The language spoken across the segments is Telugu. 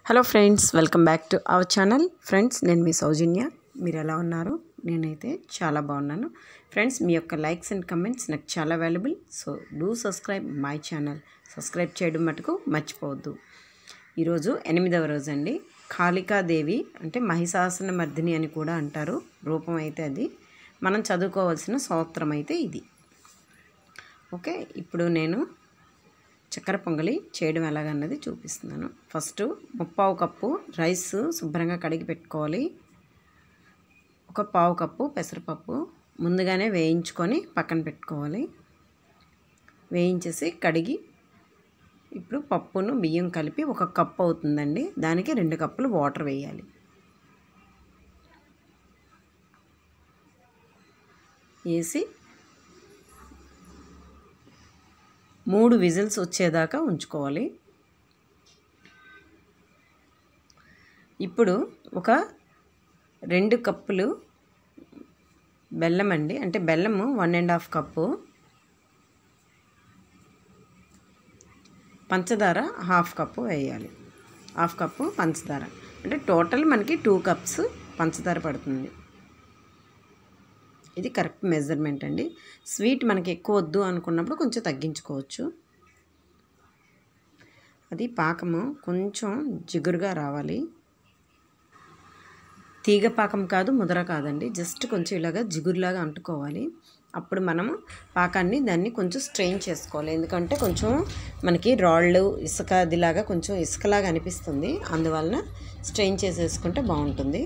hello friends welcome back to our channel friends నేను మీ సౌజన్య మీరు ఎలా ఉన్నారు నేనైతే చాలా బాగున్నాను ఫ్రెండ్స్ మీ యొక్క లైక్స్ అండ్ కమెంట్స్ నాకు చాలా valuable so do subscribe my channel subscribe చేయడం మటుకు మర్చిపోవద్దు ఈరోజు ఎనిమిదవ రోజు అండి కాళికాదేవి అంటే మహిషాసన మర్దిని అని కూడా అంటారు రూపం అయితే అది మనం చదువుకోవాల్సిన స్తోత్రం అయితే ఇది ఓకే ఇప్పుడు నేను చక్కెర పొంగలి చేయడం ఎలాగన్నది చూపిస్తున్నాను ఫస్ట్ ముప్పావు కప్పు రైస్ శుభ్రంగా కడిగి పెట్టుకోవాలి ఒక పావు కప్పు పెసరపప్పు ముందుగానే వేయించుకొని పక్కన పెట్టుకోవాలి వేయించేసి కడిగి ఇప్పుడు పప్పును బియ్యం కలిపి ఒక కప్పు అవుతుందండి దానికి రెండు కప్పులు వాటర్ వేయాలి వేసి మూడు విజిల్స్ వచ్చేదాకా ఉంచుకోవాలి ఇప్పుడు ఒక రెండు కప్పులు బెల్లం అండి అంటే బెల్లము వన్ అండ్ హాఫ్ కప్పు పంచదార హాఫ్ కప్పు వేయాలి హాఫ్ కప్పు పంచదార అంటే టోటల్ మనకి టూ కప్స్ పంచదార పడుతుంది ఇది కరెక్ట్ మెజర్మెంట్ అండి స్వీట్ మనకి ఎక్కువ వద్దు అనుకున్నప్పుడు కొంచెం తగ్గించుకోవచ్చు అది పాకము కొంచెం జిగురుగా రావాలి తీగ పాకం కాదు ముదర కాదండి జస్ట్ కొంచెం ఇలాగా జిగురులాగా అంటుకోవాలి అప్పుడు మనము పాకాన్ని దాన్ని కొంచెం స్ట్రెయిన్ చేసుకోవాలి ఎందుకంటే కొంచెం మనకి రాళ్ళు ఇసుక అదిలాగా కొంచెం ఇసుకలాగా అనిపిస్తుంది అందువలన స్ట్రెయిన్ చేసేసుకుంటే బాగుంటుంది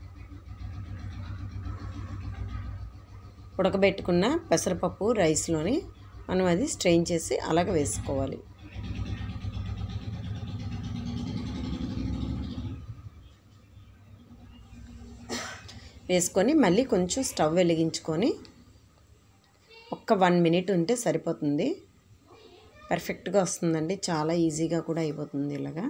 ఉడకబెట్టుకున్న పెసరపప్పు రైస్లోని మనం అది స్ట్రెయిన్ చేసి అలాగ వేసుకోవాలి వేసుకొని మళ్ళీ కొంచెం స్టవ్ వెలిగించుకొని ఒక్క వన్ మినిట్ ఉంటే సరిపోతుంది పర్ఫెక్ట్గా వస్తుందండి చాలా ఈజీగా కూడా అయిపోతుంది ఇలాగా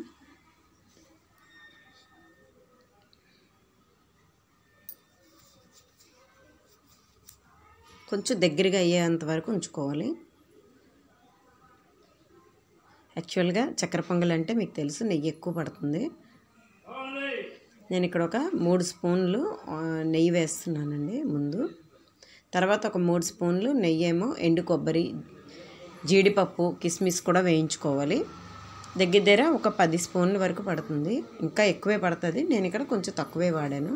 కొంచెం దగ్గరగా అయ్యేంత వరకు ఉంచుకోవాలి యాక్చువల్గా చక్కెర పొంగల్ అంటే మీకు తెలుసు నెయ్యి ఎక్కువ పడుతుంది నేను ఇక్కడ ఒక మూడు స్పూన్లు నెయ్యి వేస్తున్నానండి ముందు తర్వాత ఒక మూడు స్పూన్లు నెయ్యి ఏమో ఎండు కొబ్బరి జీడిపప్పు కిస్మిస్ కూడా వేయించుకోవాలి దగ్గర దగ్గర ఒక పది స్పూన్ల వరకు పడుతుంది ఇంకా ఎక్కువే పడుతుంది నేను ఇక్కడ కొంచెం తక్కువే వాడాను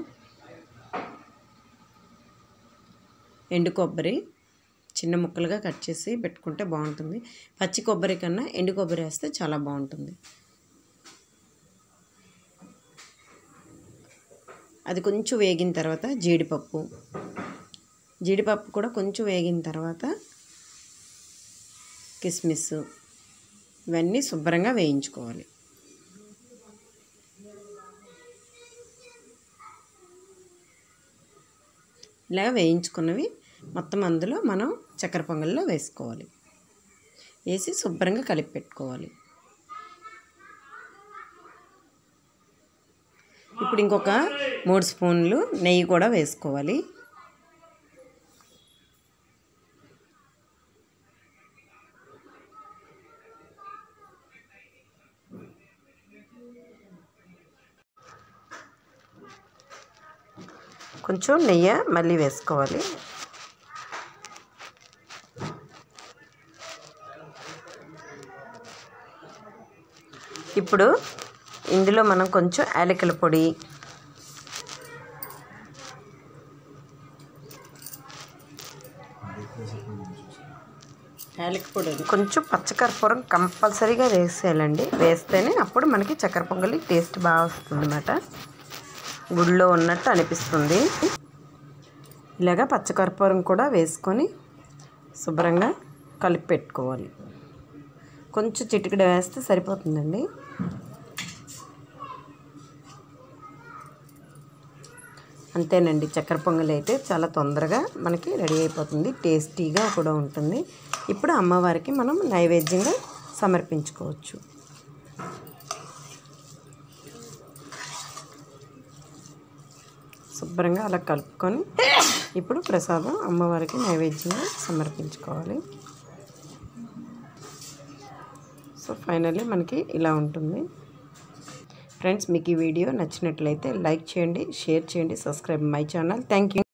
ఎండు కొబ్బరి చిన్న ముక్కలుగా కట్ చేసి పెట్టుకుంటే బాగుంటుంది పచ్చి కొబ్బరి కన్నా ఎండు కొబ్బరి వేస్తే చాలా బాగుంటుంది అది కొంచెం వేగిన తర్వాత జీడిపప్పు జీడిపప్పు కూడా కొంచెం వేగిన తర్వాత కిస్మిస్ ఇవన్నీ శుభ్రంగా వేయించుకోవాలి ఇలా వేయించుకున్నవి మొత్తం అందులో మనం చక్కెర పొంగల్లో వేసుకోవాలి వేసి శుభ్రంగా కలిపి పెట్టుకోవాలి ఇప్పుడు ఇంకొక మూడు స్పూన్లు నెయ్యి కూడా వేసుకోవాలి కొంచెం నెయ్యి మళ్ళీ వేసుకోవాలి ఇప్పుడు ఇందులో మనం కొంచెం యాలకుల పొడి యాలక పొడి కొంచెం పచ్చకర్పూరం కంపల్సరీగా వేసేయాలండి వేస్తేనే అప్పుడు మనకి చక్కెర పొంగలి టేస్ట్ బాగా వస్తుంది అన్నమాట గుడిలో ఉన్నట్టు అనిపిస్తుంది ఇలాగా పచ్చకర్పూరం కూడా వేసుకొని శుభ్రంగా కలిపి పెట్టుకోవాలి కొంచెం చిటికడ వేస్తే సరిపోతుందండి అంతేనండి చక్కెర పొంగలి అయితే చాలా తొందరగా మనకి రెడీ అయిపోతుంది టేస్టీగా కూడా ఉంటుంది ఇప్పుడు అమ్మవారికి మనం నైవేద్యంగా సమర్పించుకోవచ్చు శుభ్రంగా అలా కలుపుకొని ఇప్పుడు ప్రసాదం అమ్మవారికి నైవేద్యంగా సమర్పించుకోవాలి సో ఫైనల్లీ మనకి ఇలా ఉంటుంది ఫ్రెండ్స్ మీకు ఈ వీడియో నచ్చినట్లయితే లైక్ చేయండి షేర్ చేయండి subscribe my channel thank you